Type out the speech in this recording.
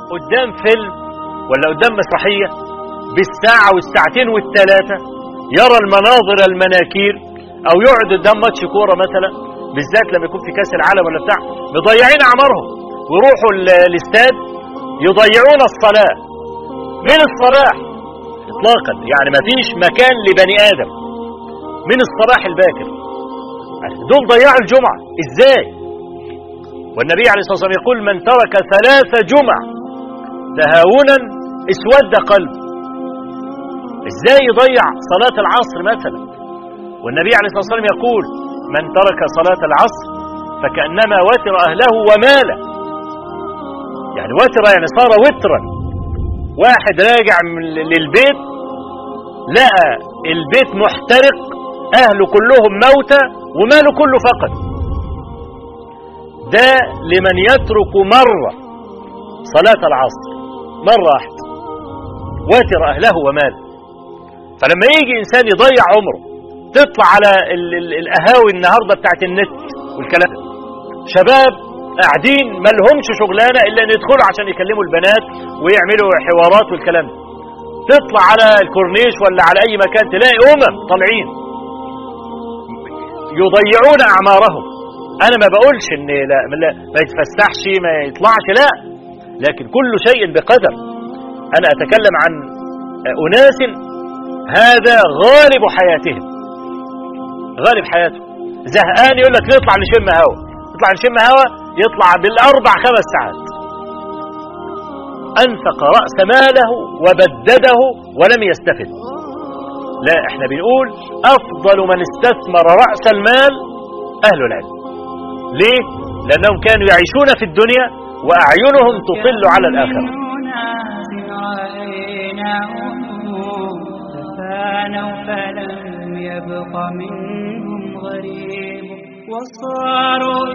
قدام فيلم ولا قدام مسرحية بالساعة والساعتين والثلاثة يرى المناظر المناكير او يقعد قدام ماتش كورة مثلا بالذات لما يكون في كاس العالم ولا بتاع مضيعين اعمارهم ويروحوا الاستاد يضيعون الصلاة من الصباح اطلاقا يعني ما فيش مكان لبني ادم من الصباح الباكر دول ضيعوا الجمعة ازاي والنبي عليه الصلاة والسلام يقول من ترك ثلاث جمع تهاونا اسود قلب ازاي يضيع صلاة العصر مثلا والنبي عليه الصلاة والسلام يقول من ترك صلاة العصر فكأنما وتر أهله وماله يعني وتر يعني صار وترا واحد راجع للبيت لقى البيت محترق أهله كلهم موتى وماله كله فقد ده لمن يترك مرة صلاة العصر مرة واحدة واتر أهله وماله فلما يجي إنسان يضيع عمره تطلع على ال ال القهاوي النهاردة بتاعت النت والكلام شباب قاعدين ما لهمش شغلانة إلا أن يدخلوا عشان يكلموا البنات ويعملوا حوارات والكلام ده تطلع على الكورنيش ولا على أي مكان تلاقي أمم طالعين يضيعون أعمارهم أنا ما بقولش إن لا ما يتفسحش ما يطلعش لا لكن كل شيء بقدر أنا أتكلم عن أناس هذا غالب حياتهم غالب حياته زهقان يقول لك نطلع نشم هوا نطلع نشم هوا يطلع بالأربع خمس ساعات أنفق رأس ماله وبدده ولم يستفد لا احنا بنقول أفضل من استثمر رأس المال أهل العلم ليه؟ لأنهم كانوا يعيشون في الدنيا وأعينهم تطل على الآخرة فلم يبق منهم غريب وصاروا